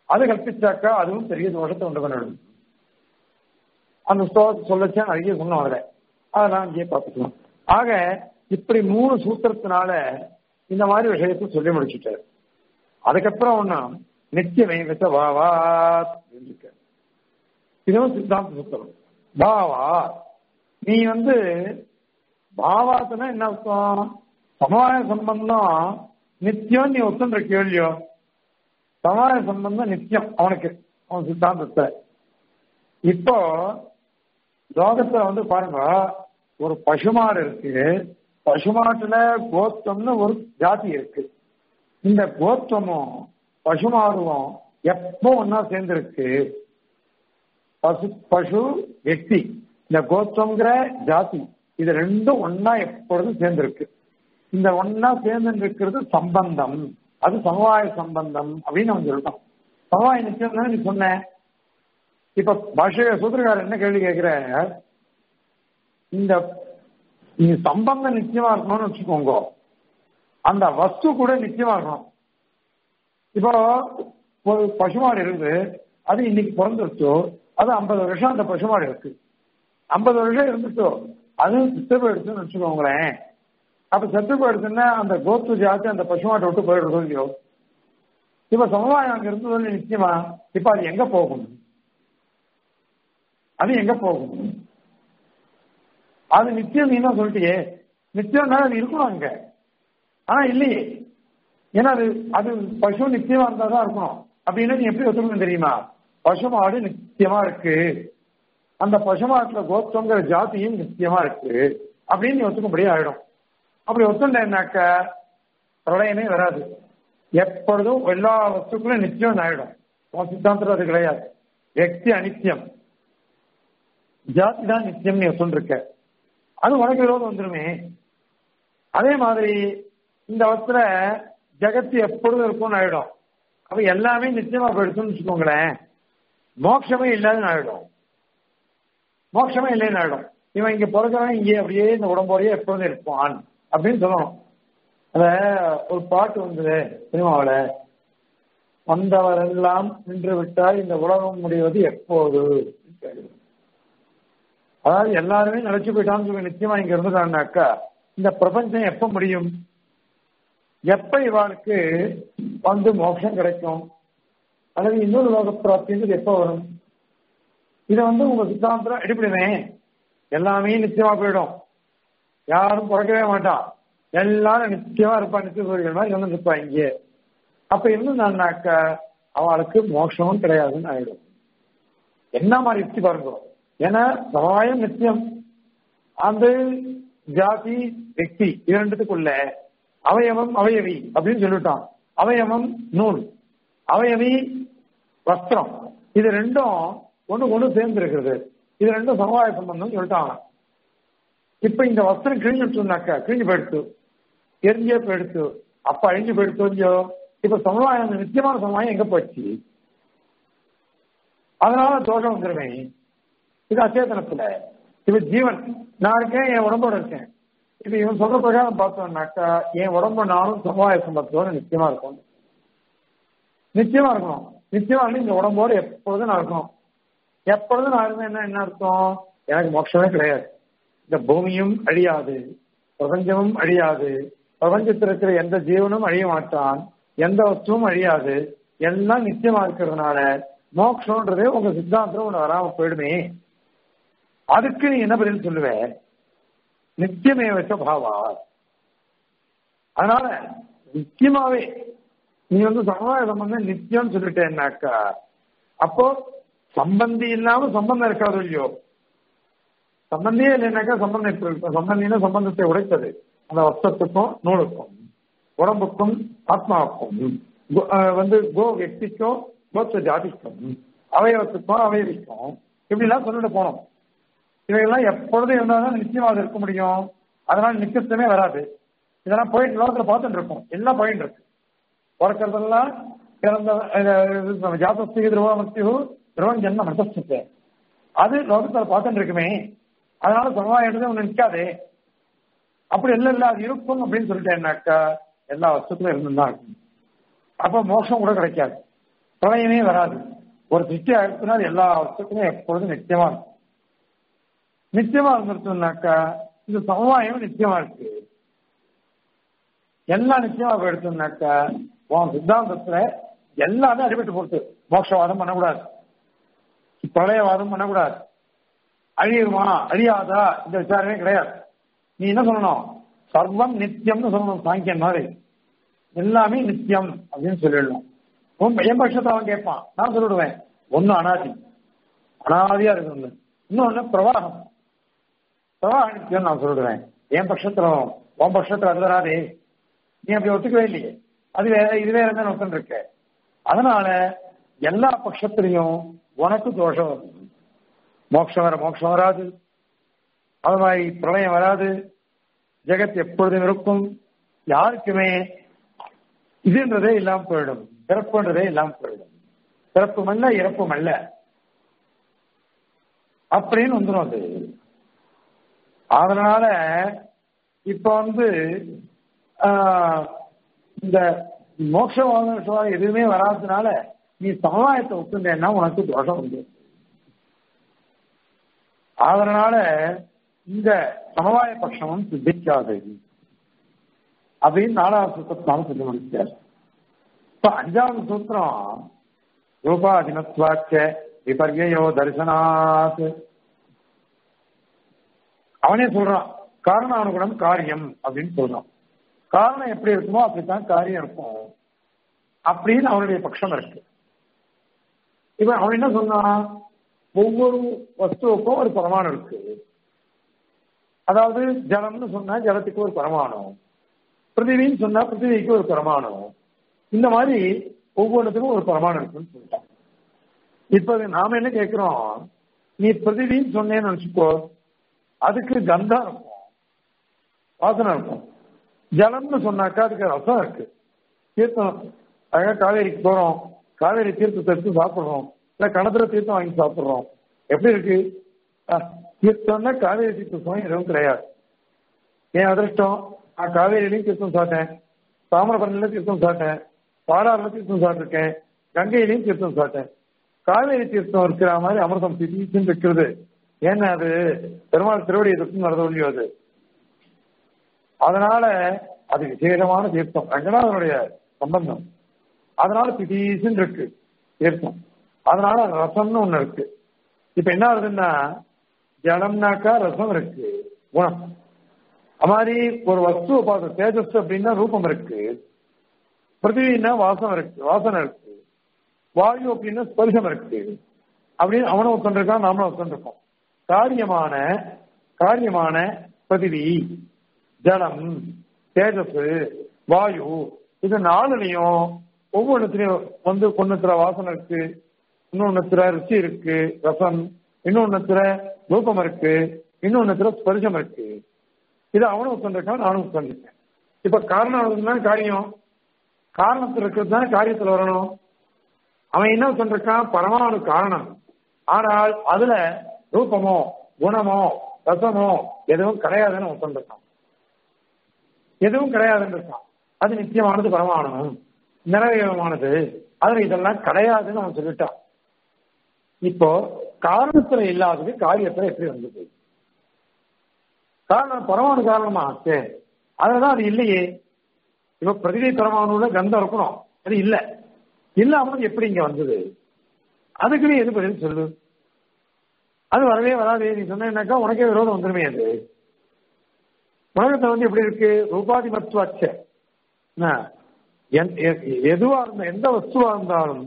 அது கற்பிச்சாக்கா அதுவும் பெரிய தோஷத்தை உண்டு பண்ணிடும் அந்த ஸ்லோகத்தை சொல்லச்சா நிறைய சொன்னோம் அதுல அதெல்லாம் அங்கேயே பார்த்துக்கலாம் ஆக இப்படி மூணு சூத்திரத்தினால இந்த மாதிரி விஷயத்தை சொல்லி முடிச்சுட்டாரு அதுக்கப்புறம் ஒண்ணு நித்தியமே வச்ச வாவா இருக்கு இதுவும் சித்தாந்த சூத்திரம் பாவா நீ வந்து பாவாத்துனா என்ன அர்த்தம் சமவாய சம்பந்தம் நித்தியம் நீ ஒத்துன்ற கேள்வியோ சமவாய சம்பந்தம் நித்தியம் அவனுக்கு அவன் சித்தாந்தத்தை இப்போ லோகத்துல வந்து பாருங்க ஒரு பசுமாடு இருக்கு பசுமாட்டுல கோத்தம்னு ஒரு ஜாதி இருக்கு இந்த கோத்தமும் பசுமாடுவும் எப்போ ஒன்னா சேர்ந்திருக்கு பசு பசு வெக்தி இந்த கோத்தம்ங்கிற ஜாதி இது ரெண்டும் ஒன்னா எப்பொழுதும் சேர்ந்திருக்கு இந்த ஒன்னா சேர்ந்து இருக்கிறது சம்பந்தம் அது சமவாய சம்பந்தம் அப்படின்னு அவன் சொல்லிட்டான் சமவாய நிச்சயம் தானே நீ சொன்ன இப்ப பாஷைய சூத்திரக்காரர் என்ன கேள்வி கேட்கிற இந்த நீ சம்பந்தம் நிச்சயமா இருக்கணும்னு வச்சுக்கோங்க அந்த வஸ்து கூட நிச்சயமா இருக்கணும் இப்போ ஒரு பசுமாடு இருக்குது அது இன்னைக்கு பிறந்துருச்சோ அது ஐம்பது வருஷம் அந்த பசுமாடு இருக்கு ஐம்பது வருஷம் இருந்துச்சோ அது செத்து போயிடுச்சுன்னு வச்சுக்கோங்களேன் அப்ப செத்து போயிடுச்சுன்னா அந்த கோத்து ஜாதி அந்த பசுமாட்டை விட்டு போயிடுறதோ இல்லையோ இப்ப சமுதாயம் அங்க இருந்ததோ நிச்சயமா இப்ப அது எங்க போகும் அது எங்க போகும் அது நிச்சயம் நீ தான் சொல்லிட்டியே நிச்சயம் அது இருக்கணும் அங்க ஆனா இல்லையே ஏன்னா அது அது பசு நிச்சயமா இருந்தா தான் இருக்கணும் அப்படின்னா நீ எப்படி ஒத்துக்கணும் தெரியுமா பசுமாடு நிச்சயமா இருக்கு அந்த பசுமாட்டுல கோத்தங்கிற ஜாதியும் நிச்சயமா இருக்கு அப்படின்னு நீ ஒத்துக்கும்படியே ஆயிடும் அப்படி ஒத்துண்டேன்னாக்க பிரளயமே வராது எப்பொழுதும் எல்லா வஸ்துக்களும் நிச்சயம் ஆயிடும் உன் சித்தாந்தத்தில் அது கிடையாது வெக்தி அனித்தியம் ஜாதி தான் நிச்சயம் நீ ஒத்துருக்க அது உனக்கு விரோதம் வந்துருமே அதே மாதிரி இந்த வஸ்துல ஜெகத்து எப்பொழுதும் இருக்கும்னு ஆயிடும் அப்ப எல்லாமே நிச்சயமா போயிடுச்சுன்னு வச்சுக்கோங்களேன் மோட்சமே இல்லாதுன்னு ஆயிடும் மோட்சமே இல்லைன்னு ஆயிடும் இவன் இங்க பிறக்கிறவன் இங்கே அப்படியே இந்த உடம்போடையே எப்பொழுதும் இருப்பான் அப்படின்னு சொல்லணும் அத ஒரு பாட்டு வந்தது சினிமாவில வந்தவரெல்லாம் நின்று விட்டால் இந்த உலகம் முடிவது எப்போது அதாவது எல்லாருமே நினைச்சு போயிட்டான்னு சொல்லி நிச்சயமா இங்க இருந்துட்டான்னாக்கா இந்த பிரபஞ்சம் எப்ப முடியும் எப்ப இவாளுக்கு வந்து மோட்சம் கிடைக்கும் அல்லது இன்னொரு லோக பிராப்தின்றது எப்ப வரும் இதை வந்து உங்க சித்தாந்தம் எடுப்பிடுமே எல்லாமே நிச்சயமா போயிடும் யாரும் பிறக்கவே மாட்டான் எல்லாரும் நிச்சயமா இருப்பா நிச்சய கோரிகள் மாதிரி வந்து நிற்பா இங்கே அப்ப இருந்தான்னாக்க அவளுக்கு மோட்சமும் கிடையாதுன்னு ஆயிடும் என்ன மாதிரி யுக்தி பாருங்க ஏன்னா சமாயம் நித்தியம் அந்த ஜாதி வெக்தி இரண்டுத்துக்குள்ள அவயவம் அவயவி அப்படின்னு சொல்லிட்டான் அவயவம் நூல் அவயவி வஸ்திரம் இது ரெண்டும் ஒண்ணு ஒண்ணு சேர்ந்து இருக்கிறது இது ரெண்டும் சமவாய சம்பந்தம் சொல்லிட்டாங்க இப்ப இந்த வஸ்திரம் கிழிஞ்சுட்டுனாக்கா கிழிஞ்சு போயிடுத்து எரிஞ்சே போயிடுத்து அப்ப அழிஞ்சு போயிடுத்து இல்லையோ இப்ப சமுதாயம் நிச்சயமான சமுதாயம் எங்க போச்சு அதனால தோஷம் வந்துருவேன் இது அச்சேதனத்துல இப்ப ஜீவன் நான் இருக்கேன் என் உடம்போட இருக்கேன் இப்ப இவன் சொல்ற பிரகாரம் பார்த்தோம்னாக்கா என் உடம்பு நானும் சமுதாய சம்பத்தோட நிச்சயமா இருக்கும் நிச்சயமா இருக்கணும் நிச்சயமா இருந்து இந்த உடம்போட எப்பொழுதும் நான் இருக்கணும் எப்பொழுதும் நான் இருந்தேன் என்ன அர்த்தம் எனக்கு மோட்சமே கிடையாது இந்த பூமியும் அழியாது பிரபஞ்சமும் அழியாது பிரபஞ்சத்தில் இருக்கிற எந்த ஜீவனும் அழிய மாட்டான் எந்த வஸ்துவும் அழியாது எல்லாம் நிச்சயமா இருக்கிறதுனால மோக்ஷன்றதே உங்க சித்தாந்தம் ஒண்ணு வராம போயிடுமே அதுக்கு நீ என்ன பதில் சொல்லுவ நித்தியமே வச்ச பாவா அதனால நிச்சயமாவே நீ வந்து சமுதாய சம்பந்தம் நித்தியம் சொல்லிட்டேன்னாக்கா அப்போ சம்பந்தி இல்லாம சம்பந்தம் இருக்காது இல்லையோ சம்பந்தியே இல்லைனாக்கா சம்பந்தம் எப்படி இருக்கும் சம்பந்தினா சம்பந்தத்தை உடைத்தது அந்த வஸ்தத்துக்கும் நூலுக்கும் உடம்புக்கும் ஆத்மாவுக்கும் வந்து கோ வெக்திக்கும் கோத்த ஜாதிக்கும் அவயவத்துக்கும் அவயவிக்கும் இப்படிலாம் சொல்லிட்டு போனோம் இவைகள்லாம் எப்பொழுதும் இருந்தாலும் நிச்சயமாக இருக்க முடியும் அதனால நிச்சயத்துமே வராது இதெல்லாம் போயிட்டு லோகத்துல பார்த்துட்டு இருக்கோம் எல்லாம் போயிட்டு இருக்கு பிறக்கிறதெல்லாம் பிறந்த ஜாதஸ்தி திருவாமத்தியு திருவன் ஜென்ம மதஸ்தத்தை அது லோகத்துல பார்த்துட்டு இருக்குமே அதனால சமுதாயம் ஒண்ணு நிற்காது அப்படி இல்ல இல்ல அது இருக்கும் அப்படின்னு சொல்லிட்டேன்னாக்கா எல்லா வஸ்துக்களும் இருந்துதான் இருக்கும் அப்ப மோட்சம் கூட கிடைக்காது பிரளயமே வராது ஒரு சிருஷ்டி ஆயிடுச்சுனால் எல்லா வஸ்துக்குமே எப்பொழுதும் நிச்சயமா இருக்கும் நிச்சயமா இருந்துருச்சோம்னாக்கா இந்த சமுதாயம் நிச்சயமா இருக்கு எல்லாம் நிச்சயமா போயிடுச்சோம்னாக்கா உன் சித்தாந்தத்துல எல்லாமே அடிபட்டு போட்டு மோட்சவாதம் பண்ணக்கூடாது பிரளயவாதம் பண்ணக்கூடாது அழியுமா அழியாதா இந்த விசாரமே கிடையாது நீ என்ன சொல்லணும் சர்வம் நித்தியம்னு சொல்லணும் சாங்கியன் மாதிரி எல்லாமே நித்தியம் அப்படின்னு சொல்லிடணும் உன் என் பட்சத்தை அவன் கேட்பான் நான் சொல்லிடுவேன் ஒண்ணு அனாதி அனாதியா இருக்கு இன்னொன்னு பிரவாகம் பிரவாக நித்தியம் நான் சொல்லிடுவேன் என் பட்சத்துல உன் பட்சத்துல அது வராதே நீ அப்படி ஒத்துக்கவே இல்லையே அது வேற இது வேற என்ன ஒத்துன்னு இருக்க அதனால எல்லா பட்சத்திலையும் உனக்கு தோஷம் வரும் மோட்சம் வர மோட்சம் வராது அது மாதிரி பிரளயம் வராது ஜெகத் எப்பொழுதும் இருக்கும் யாருக்குமே இதுன்றதே இல்லாம போயிடும் பிறப்புன்றதே இல்லாம போயிடும் பிறப்பும் அல்ல இறப்பும் அல்ல அப்படின்னு வந்துடும் அது அதனால இப்ப வந்து இந்த மோட்சம் எதுவுமே வராததுனால நீ சமுதாயத்தை ஒத்துண்டேன்னா உனக்கு தோஷம் உண்டு அதனால இந்த சமவாய பட்சமும் சித்திக்காது அப்படின்னு நாலாவது சூத்திரத்தினால சொல்லி முடிச்சார் இப்ப அஞ்சாவது சூத்திரம் ரூபாதினத்வாச்ச விபர்யோ தரிசனாத் அவனே சொல்றான் காரணானுகுணம் காரியம் அப்படின்னு சொல்றான் காரணம் எப்படி இருக்குமோ அப்படித்தான் காரியம் இருக்கும் அப்படின்னு அவனுடைய பட்சம் இருக்கு இப்ப அவன் என்ன சொன்னான் ஒவ்வொரு வஸ்துவுக்கும் ஒரு பரமாணம் இருக்கு அதாவது ஜலம்னு சொன்னா ஜலத்துக்கு ஒரு பரமாணம் பிருத்திவின்னு சொன்னா பிருத்திவிக்கு ஒரு பரமாணம் இந்த மாதிரி ஒவ்வொன்றுத்துக்கும் ஒரு பரமாணம் இருக்குன்னு சொல்லிட்டான் இப்ப நாம என்ன கேட்கிறோம் நீ பிருத்திவின்னு சொன்னேன்னு நினைச்சுக்கோ அதுக்கு கந்தம் இருக்கும் வாசனை இருக்கும் ஜலம்னு சொன்னாக்கா அதுக்கு ரசம் இருக்கு தீர்த்தம் அழகா காவேரிக்கு போறோம் காவேரி தீர்த்தத்தை எடுத்து சாப்பிடுறோம் இல்ல கணத்துல தீர்த்தம் வாங்கி சாப்பிடுறோம் எப்படி இருக்கு தீர்த்தம்னா காவேரி தீர்த்த சுவாமி எதுவும் கிடையாது என் அதிர்ஷ்டம் நான் காவேரியிலையும் தீர்த்தம் சாப்பிட்டேன் தாமிரபரணில தீர்த்தம் சாப்பிட்டேன் பாலாறுல தீர்த்தம் சாப்பிட்டிருக்கேன் கங்கையிலையும் தீர்த்தம் சாப்பிட்டேன் காவேரி தீர்த்தம் இருக்கிற மாதிரி அமிர்தம் திடீர்னு இருக்கிறது ஏன்னா அது பெருமாள் திருவடி எதிர்த்து நடந்த ஒழியும் அது அதனால அது விசேஷமான தீர்த்தம் ரங்கநாதனுடைய சம்பந்தம் அதனால திடீசன் இருக்கு தீர்த்தம் அதனால ரசம்னு ஒண்ணு இருக்கு இப்ப என்ன ஆகுதுன்னா ஜலம்னாக்கா ரசம் இருக்கு குணம் அது மாதிரி ஒரு வஸ்துவை பார்த்து தேஜஸ் அப்படின்னா ரூபம் இருக்கு பிருத்திவின்னா வாசம் இருக்கு வாசனை இருக்கு வாயு அப்படின்னா ஸ்பர்சம் இருக்கு அப்படின்னு அவனும் ஒத்துருக்கான் நாமளும் ஒத்துருக்கோம் காரியமான காரியமான பிருத்திவி ஜலம் தேஜஸ் வாயு இது நாலுலையும் ஒவ்வொன்றுத்திலையும் வந்து ஒன்னுத்துல வாசனை இருக்கு இன்னொன்னுத்துல ருச்சி இருக்கு ரசம் இன்னொன்னுத்துல ரூபம் இருக்கு இன்னொன்னுத்துல ஸ்பரிசம் இருக்கு இது அவனும் உட்காந்துருக்கான் நானும் உட்காந்துருக்கேன் இப்ப காரணம் தான் காரியம் காரணத்தில் இருக்கிறது தானே காரியத்தில் வரணும் அவன் என்ன உட்காந்துருக்கான் பரமானு காரணம் ஆனால் அதுல ரூபமோ குணமோ ரசமோ எதுவும் கிடையாதுன்னு உட்காந்துருக்கான் எதுவும் கிடையாதுன்னு இருக்கான் அது நிச்சயமானது பரமானது நிறைவேறமானது அதுல இதெல்லாம் கிடையாதுன்னு அவன் சொல்லிட்டான் இப்போ காரணத்துல இல்லாதது காரியத்துல எப்படி வந்தது காரணம் பரமாணு காரணமா ஆச்சு அதுலதான் அது இல்லையே இப்ப பிரதிவை பரமாணுல கந்தம் இருக்கணும் அது இல்ல இல்லாம எப்படி இங்க வந்தது அதுக்கு நீ எது பதில் சொல்லு அது வரவே வராது நீ சொன்னாக்கா உனக்கே விரோதம் வந்துருமே அது உலகத்தை வந்து எப்படி இருக்கு ரூபாதி மத்துவச்ச எதுவா இருந்த எந்த வஸ்துவா இருந்தாலும்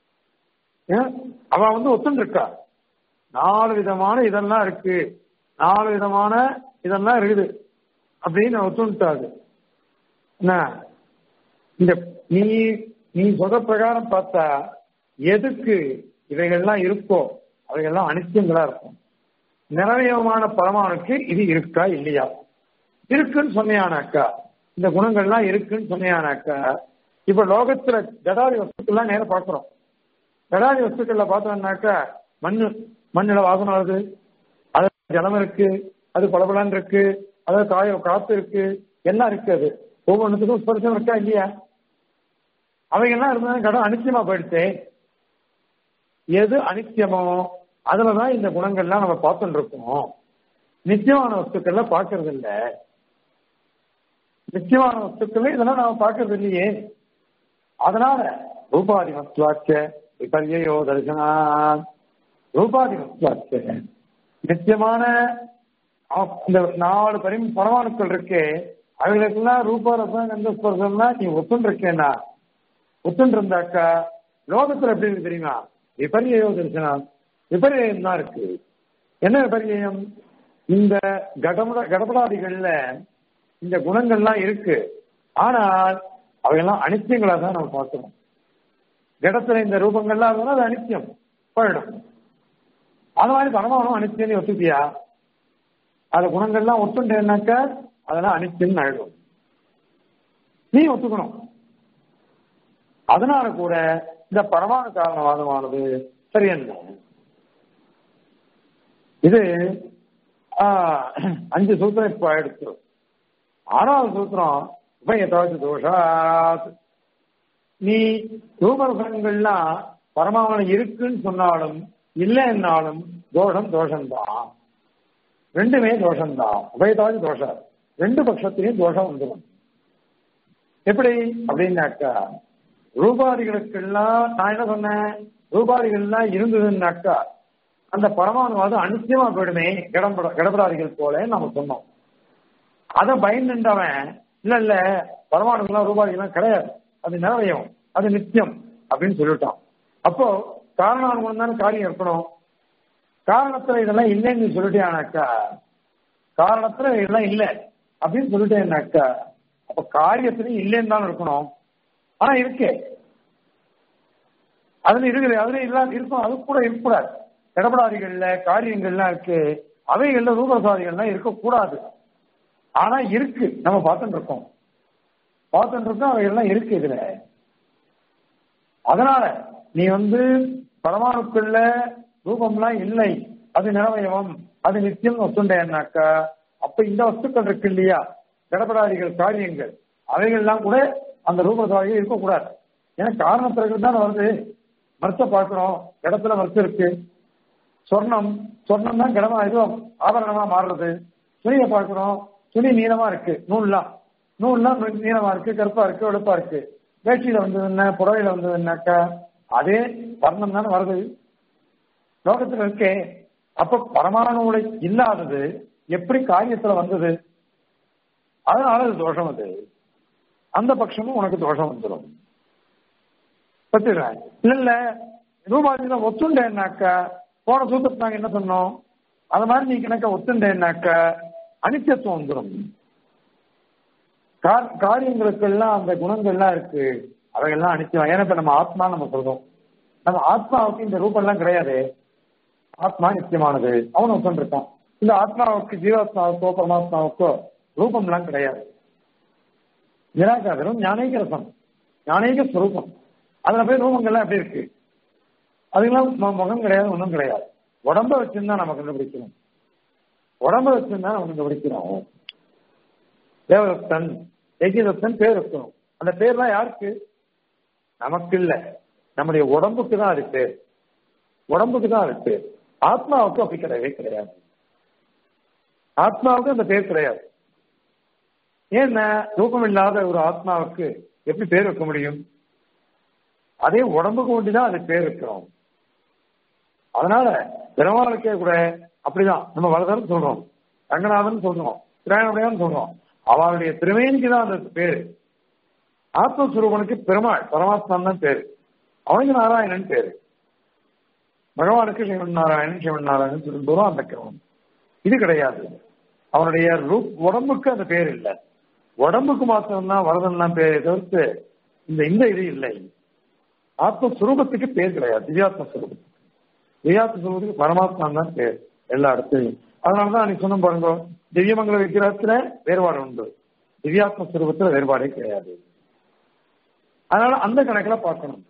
அவ வந்து ஒத்துன்னு இருக்கா நாலு விதமான இதெல்லாம் இருக்கு நாலு விதமான இதெல்லாம் இருக்குது அப்படின்னு ஒத்துட்டாது என்ன இந்த நீ நீ சொல்ற பிரகாரம் பார்த்தா எதுக்கு இவைகள்லாம் இருக்கோ அவைகள்லாம் அனித்தியங்களா இருக்கும் நிறைவேயமான பரமானுக்கு இது இருக்கா இல்லையா இருக்குன்னு சொன்னியானாக்கா இந்த குணங்கள்லாம் இருக்குன்னு சொன்னியானாக்கா இப்ப லோகத்துல ஜடாதி வஸ்துக்கள்லாம் நேரம் பார்க்கிறோம் ஜடாதி வஸ்துக்கள்ல பார்த்தோம்னாக்கா மண்ணு மண்ணுல வாசனை வருது அது ஜலம் இருக்கு அது பளபளன்னு இருக்கு அதாவது காய காத்து இருக்கு எல்லாம் இருக்கு அது ஒவ்வொன்றுத்துக்கும் ஸ்பர்சம் இருக்கா இல்லையா அவைகள்லாம் இருந்தாலும் கடன் அனிச்சயமா போயிடுச்சு எது அனித்தியமோ அதுலதான் இந்த குணங்கள்லாம் நம்ம பார்த்துட்டு இருக்கோம் நித்தியமான வஸ்துக்கள்ல பார்க்கறது இல்ல நித்தியமான வஸ்துக்கள் இதெல்லாம் நாம பார்க்கறது இல்லையே அதனால ரூபாதி மத்வாக்கிய விபர்யோ தரிசனா ரூபாதி மத்வாக்கிய நித்தியமான அ- இந்த நாலு பரி பரமாணுக்கள் இருக்கே அவைகளுக்கெல்லாம் ரூபா ரசம் கந்த ஸ்பர்சம்னா நீ ஒத்துன்னு இருக்கேன்னா ஒத்துன்னு இருந்தாக்கா லோகத்துல எப்படி இருக்கு தெரியுமா விபர்யோ தரிசனம் விபரியம் தான் இருக்கு என்ன விபரியம் இந்த கடமுட கடப்படாதிகள்ல இந்த குணங்கள்லாம் இருக்கு ஆனால் அவையெல்லாம் அனித்தியங்களா தான் நம்ம பார்க்கணும் கடத்துல இந்த ரூபங்கள்லாம் இருந்ததுன்னா அது அனித்தியம் போயிடும் அது மாதிரி பரமாவனம் அனித்தியம் ஒத்துக்கியா அது குணங்கள்லாம் ஒத்துட்டேன்னாக்கா அதெல்லாம் அனித்தியம் ஆயிடும் நீ ஒத்துக்கணும் அதனால கூட இந்த பரமாணு காரணவாதமானது சரியல்ல இது ஆஹ், அஞ்சு சூத்திரம் இப்ப ஆயிடுச்சு ஆறாவது சூத்திரம் உபயதாவது தோஷாத் நீ ரூபரசங்கள்லாம் பரமாவனம் இருக்குன்னு சொன்னாலும் இல்லைன்னாலும் தோஷம் தோஷம்தான் ரெண்டுமே தோஷம்தான் உபயதாவது தோஷம் ரெண்டு பட்சத்திலையும் தோஷம் வந்துடும் எப்படி அப்படின்னாக்கா ரூபாதிகளுக்கெல்லாம் நான் என்ன சொன்னேன் ரூபாதிகள்லாம் இருந்ததுன்னாக்கா அந்த பரமாணுவாதம் அனித்தியமா போயிடுமே கடம்பட கடப்படாதிகள் போல நம்ம சொன்னோம் அதை பயந்துட்டவன் இல்ல இல்ல பரமாணுகள்லாம் ரூபாதிகள்லாம் கிடையாது அது நிறவயம் அது நித்தியம் அப்படின்னு சொல்லிட்டான் அப்போ காரணானுகுணம் தானே காரியம் இருக்கணும் காரணத்துல இதெல்லாம் இல்லைன்னு நீ சொல்லிட்டேனாக்கா காரணத்துல இதெல்லாம் இல்லை அப்படின்னு சொல்லிட்டேன்னாக்கா அப்ப காரியத்திலையும் இல்லைன்னு தான் இருக்கணும் ஆனா இருக்கே அதுல இருக்குது அதுல இல்லாம இருக்கும் அது கூட இருக்கக்கூடாது இடப்படாதிகள்ல காரியங்கள்லாம் இருக்கு அவைகள்ல ரூபசாதிகள்லாம் இருக்கக்கூடாது ஆனா இருக்கு நம்ம பார்த்துட்டு இருக்கோம் பார்த்துட்டு இருக்கோம் அவைகள்லாம் இருக்கு இதுல அதனால நீ வந்து பரமாணுக்குள்ள ரூபம்லாம் இல்லை அது நிறவயவம் அது நித்தியம் ஒத்துண்டேன்னாக்கா அப்ப இந்த வஸ்துக்கள் இருக்கு இல்லையா கடப்படாதிகள் காரியங்கள் அவைகள்லாம் கூட அந்த ரூபசாதிகள் இருக்கக்கூடாது ஏன்னா காரணத்திற்கு தான் வருது மரத்தை பார்க்கிறோம் இடத்துல மரத்து இருக்கு சொர்ணம் சொர்ணம் தான் கிடமா இது ஆபரணமா மாறுறது துணியை பார்க்கிறோம் துணி நீளமா இருக்கு நூல்லாம் நூல்லாம் நீளமா இருக்கு கருப்பா இருக்கு வெளுப்பா இருக்கு வேஷ்டியில வந்தது என்ன புடவையில வந்தது என்னக்கா அதே வர்ணம் தானே வருது லோகத்துல இருக்கே அப்ப பரமாணுவுல இல்லாதது எப்படி காரியத்துல வந்தது அதனால அது தோஷம் அது அந்த பட்சமும் உனக்கு தோஷம் வந்துடும் பத்துக்கிறேன் இல்ல இல்ல ரூபாதியில ஒத்துண்டேன்னாக்கா போன சூத்திரத்தை நாங்க என்ன சொன்னோம் அது மாதிரி நீ கணக்க ஒத்துண்டேன்னாக்கா அனித்தியத்துவம் வந்துடும் கா- காரியங்களுக்கெல்லாம் அந்த குணங்கள்லாம் இருக்கு அவைகள்லாம் அனித்தியம் ஏன்னா இப்ப நம்ம ஆத்மா நம்ம சொல்றோம் நம்ம ஆத்மாவுக்கு இந்த ரூபம்லாம் கிடையாது ஆத்மா நித்தியமானது அவன் ஒத்துருக்கான் இந்த ஆத்மாவுக்கு ஜீவாத்மாவுக்கோ பரமாத்மாவுக்கோ ரூபம்லாம் கிடையாது நிராகாரம் ஞானேக ரசம் ஞானேக ஸ்வரூபம் அதுல போய் ரூபங்கள்லாம் எப்படி இருக்கு அதுக்கெல்லாம் மு- முகம் கிடையாது ஒன்றும் கிடையாது உடம்ப வச்சிருந்தா நம்ம கண்டுபிடிக்கணும் உடம்ப வச்சிருந்தா நம்ம கண்டுபிடிக்கிறோம் தேவதத்தன் எகிதத்தன் பேர் இருக்கணும் அந்த பேர்லாம் யாருக்கு நமக்கு இல்ல நம்முடைய உடம்புக்கு தான் அது பேர் உடம்புக்கு தான் அது பேர் ஆத்மாவுக்கு அப்படி கிடையவே கிடையாது ஆத்மாவுக்கு அந்த பேர் கிடையாது ஏன்னா ரூபம் இல்லாத ஒரு ஆத்மாவுக்கு எப்படி பேர் வைக்க முடியும் அதே உடம்புக்கு ஒண்டிதான் அது பேர் வைக்கிறோம் அதனால பெருமாளுக்கே கூட அப்படிதான் நம்ம வளதரம் சொல்றோம் ரங்கநாதன் சொல்றோம் திராயணமுடையான்னு சொல்றோம் அவளுடைய திருமேனிக்கு தான் அந்த பேரு ஆத்மஸ்வரூபனுக்கு பெருமாள் பரமாத்மான் தான் பேரு அவனுக்கு நாராயணன் பேரு பகவானுக்கு சிவன் நாராயணன் சிவன் நாராயணன் சொல்லும்போதும் அந்த கிரமம் இது கிடையாது அவனுடைய ரூப் உடம்புக்கு அந்த பேர் இல்லை உடம்புக்கு மாத்திரம்தான் வரதன் தான் பேரை தவிர்த்து இந்த இந்த இது இல்லை ஆத்மஸ்வரூபத்துக்கு பேர் கிடையாது திவ்யாத்ம ஸ்வரூபத்துக்கு திவ்யாத்ம ஸ்வரூபத்துக்கு பரமாத்மா தான் பேர் எல்லா இடத்துலையும் அதனாலதான் நீ சொன்ன பாருங்க திவ்யமங்கல விக்கிரகத்துல வேறுபாடு உண்டு திவ்யாத்ம ஸ்வரூபத்துல வேறுபாடே கிடையாது அதனால அந்த கணக்குல பார்க்கணும்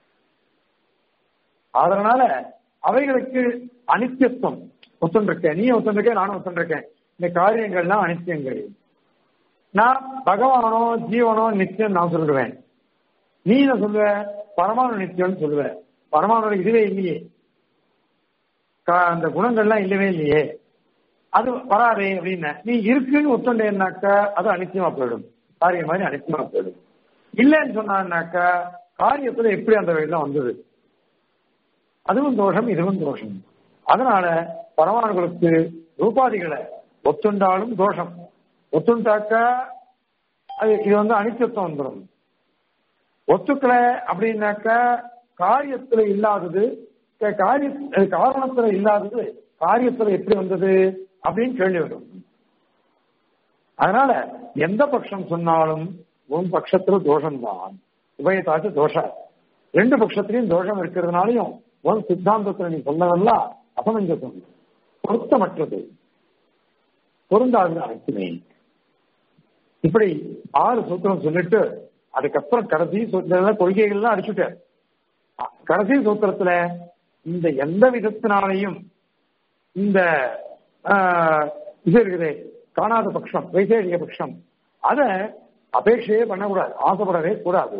அதனால அவைகளுக்கு அனித்தியத்துவம் ஒத்துண்டிருக்கேன் நீ ஒத்துண்டிருக்கேன் நானும் ஒத்துண்டிருக்கேன் இந்த காரியங்கள்லாம் அனித்தியங்கள் நான் பகவானோ ஜீவனோ நித்தியம் நான் சொல்லுவேன் நீ என்ன சொல்லுவ பரமானு நித்தியம்னு சொல்லுவ பரமானோட இதுவே இல்லையே கா- அந்த குணங்கள்லாம் இல்லவே இல்லையே அது வராதே அப்படின்னு நீ இருக்குன்னு ஒத்துண்டேன்னாக்கா அது அனித்தியமா போயிடும் காரியம் மாதிரி அனித்தியமா போயிடும் இல்லைன்னு சொன்னான்னாக்கா காரியத்துல எப்படி அந்த வெள்ளம் வந்தது அதுவும் தோஷம் இதுவும் தோஷம் அதனால பரமாணுகளுக்கு ரூபாதிகளை ஒத்துண்டாலும் தோஷம் ஒத்துண்டாக்கா அது இது வந்து அனித்தியத்துவம் வந்துடும் ஒத்துக்கல அப்படின்னாக்கா காரியத்துல இல்லாதது க- காரிய அது காரணத்துல இல்லாதது காரியத்துல எப்படி வந்தது அப்படின்னு கேள்வி வரும் அதனால எந்த பட்சம் சொன்னாலும் உன் பட்சத்துல தோஷம்தான் உபயத்தாச்சு தோஷம் ரெண்டு பட்சத்திலையும் தோஷம் இருக்கிறதுனாலையும் உன் சித்தாந்தத்துல நீ சொன்னதெல்லாம் அசமஞ்சசம் பொருத்தமற்றது பொருந்தாது அனைத்துமே இப்படி ஆறு சூத்திரம் சொல்லிட்டு அதுக்கப்புறம் கடைசி சூத்திர கொள்கைகள்லாம் அடிச்சுட்டார் அ- கடைசி சூத்திரத்துல இந்த எந்த விதத்தினாலையும் இந்த ஆஹ், இது இருக்குது காணாத பட்சம் வைசேடிக பட்சம் அத அபேட்சையே பண்ணக்கூடாது ஆசைப்படவே கூடாது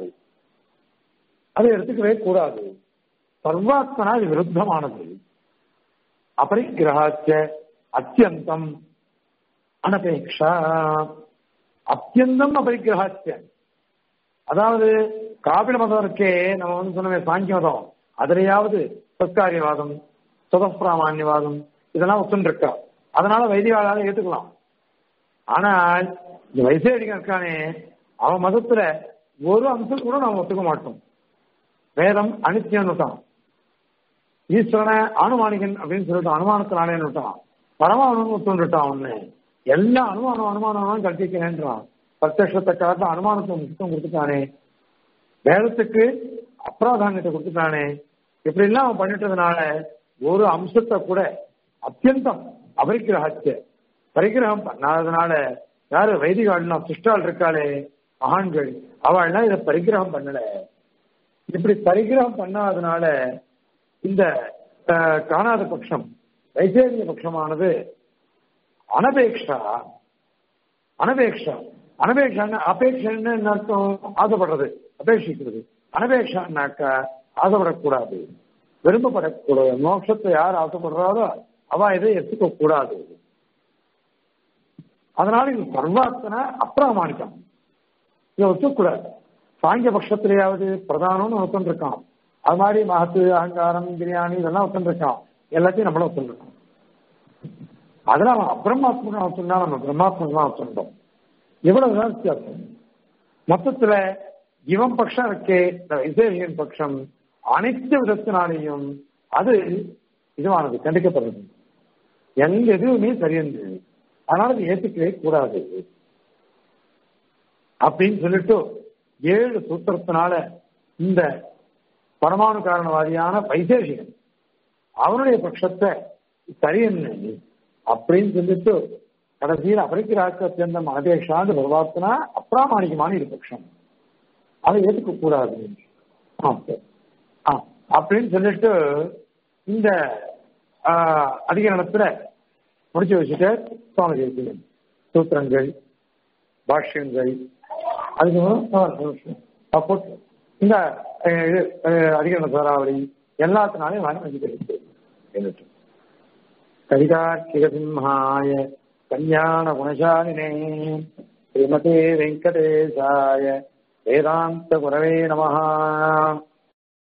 அதை எடுத்துக்கவே கூடாது சர்வாத்மனா இது விருத்தமானது அபரிக்கிரகாச்ச அத்தியந்தம் அனபேக்ஷா அத்தியந்தம் அபரிக்கிரகாச்ச அதாவது காபில மதம் இருக்கே நம்ம வந்து சொன்னவே சாங்கிய மதம் அதுலயாவது சத்காரியவாதம் சுதப்பிராமான்யவாதம் இதெல்லாம் ஒத்துன்னு இருக்கா அதனால வைதிகாலால ஏத்துக்கலாம் ஆனால் இந்த வைசேடிகன் இருக்கானே அவன் மதத்துல ஒரு அம்சம் கூட நாம் ஒத்துக்க மாட்டோம் வேதம் அனித்தியம் விட்டான் ஈஸ்வரனை அனுமானிகன் அப்படின்னு சொல்லிட்டு அனுமானத்தினாலே விட்டான் பரமானு ஒத்துண்டுட்டான் ஒண்ணு எல்லா அனுமானம் அனுமானம் கல்பிக்கிறேன்றான் பிரத்யத்தை காட்ட அனுமானத்தை முக்கியம் கொடுத்துட்டானே வேதத்துக்கு அப்ராதானியத்தை கொடுத்துட்டானே இப்படி எல்லாம் அவன் பண்ணிட்டதுனால ஒரு அம்சத்தை கூட அத்தியந்தம் அபரிக்கிரகத்தை பரிகிரகம் பண்ணாததுனால யாரு வைதிகாலாம் சிஷ்டால் இருக்காளே மகான்கள் அவள்லாம் இதை பரிகிரகம் பண்ணல இப்படி பரிகிரகம் பண்ணாததுனால இந்த அஹ், காணாத பட்சம் வைசேரிய பட்சமானது அனபேக்ஷா அனபேக்ஷா அனபேக்ஷா அபேட்சன்னு என்ன அர்த்தம் ஆசைப்படுறது அபேட்சிக்கிறது அனபேக்ஷான்னாக்கா ஆசைப்படக்கூடாது விரும்பப்படக்கூடாது மோட்சத்தை யார் ஆசைப்படுறாரோ அவ இதை எடுத்துக்க கூடாது அதனால இது சர்வாத்தன அப்பிரமாணிக்கம் இதை ஒத்துக்கூடாது சாங்கிய பட்சத்திலேயாவது பிரதானம்னு ஒருத்தன் இருக்கான் அது மாதிரி மகத்து அகங்காரம் பிரியாணி இதெல்லாம் ஒருத்தன் இருக்கான் எல்லாத்தையும் நம்மளும் ஒத்துருக்கோம் அதெல்லாம் அவன் அப்ரமாத்மகா சொன்னா நம்ம பிரம்மாத்மகமா சொல்றோம் இவ்வளவுதான் வித்தியாசம் மொத்தத்துல இவன் பட்சம் இருக்கே இந்த வைசேரியன் பட்சம் அனைத்து விதத்தினாலேயும் அது இதுவானது கண்டிக்கப்படுறது எந்த எதுவுமே சரியன்று அதனால அது ஏத்துக்கவே கூடாது அப்படின்னு சொல்லிட்டு ஏழு சூத்திரத்தினால இந்த பரமாணு காரணவாதியான வைசேஷிகன் அவனுடைய பட்சத்தை சரியன்னு அப்படின்னு சொல்லிட்டு கடைசியில் அபரிக்கிராக்க சேர்ந்த மகதேஷான்னு பகவாத்னா அப்பிராமாணிகமான இரு பட்சம் அதை ஏற்றுக்க கூடாது ஆ, சரி. ஆ, அப்படின்னு சொல்லிட்டு இந்த ஆஹ், அதிகரணத்துல முடிச்சு வச்சுட்டு சுவாமி தேசிகன் சூத்திரங்கள் பாஷ்யங்கள் அதுக்கு ஆ, நிமிஷம். அப்போ இந்த அஹ், இது, அஹ், அதிகரண சாராவளி எல்லாத்தினாலையும் நான் வச்சுக்கிறது என்னட்டு கவிதார்க்கிகசிம்ஹாய கல்யாண குணசாலினே ஸ்ரீமதே வெங்கடேசாய வேதாந்த குரவே நமஹா